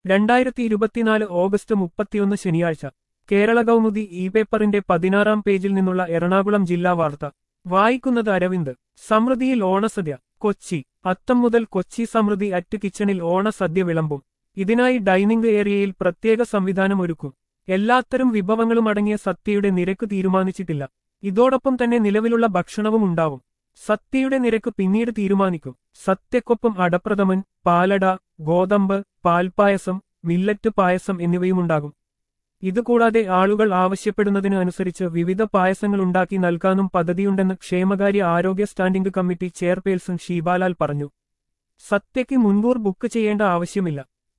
രണ്ടായിരത്തി ഇരുപത്തിനാല് ഓഗസ്റ്റ് മുപ്പത്തിയൊന്ന് ശനിയാഴ്ച കേരള കൗമുദി ഇ പേപ്പറിന്റെ പതിനാറാം പേജിൽ നിന്നുള്ള എറണാകുളം ജില്ലാ വാർത്ത വായിക്കുന്നത് അരവിന്ദ് സമൃദ്ധിയിൽ ഓണസദ്യ കൊച്ചി അത്തം മുതൽ കൊച്ചി സമൃദ്ധി അറ്റ് കിച്ചണിൽ ഓണസദ്യ വിളമ്പും ഇതിനായി ഡൈനിംഗ് ഏരിയയിൽ പ്രത്യേക സംവിധാനം ഒരുക്കും എല്ലാത്തരം വിഭവങ്ങളും അടങ്ങിയ സത്യയുടെ നിരക്ക് തീരുമാനിച്ചിട്ടില്ല ഇതോടൊപ്പം തന്നെ നിലവിലുള്ള ഭക്ഷണവും ഉണ്ടാവും സത്യയുടെ നിരക്ക് പിന്നീട് തീരുമാനിക്കും സത്യക്കൊപ്പം അടപ്രഥമൻ പാലട ഗോതമ്പ് പാൽപ്പായസം മില്ലറ്റ് പായസം എന്നിവയുമുണ്ടാകും ഇതുകൂടാതെ ആളുകൾ ആവശ്യപ്പെടുന്നതിന് അനുസരിച്ച് വിവിധ പായസങ്ങൾ ഉണ്ടാക്കി നൽകാനും പദ്ധതിയുണ്ടെന്ന് ക്ഷേമകാര്യ ആരോഗ്യ സ്റ്റാൻഡിംഗ് കമ്മിറ്റി ചെയർപേഴ്സൺ ഷീബാലാൽ പറഞ്ഞു സത്യയ്ക്ക് മുൻകൂർ ബുക്ക് ചെയ്യേണ്ട ആവശ്യമില്ല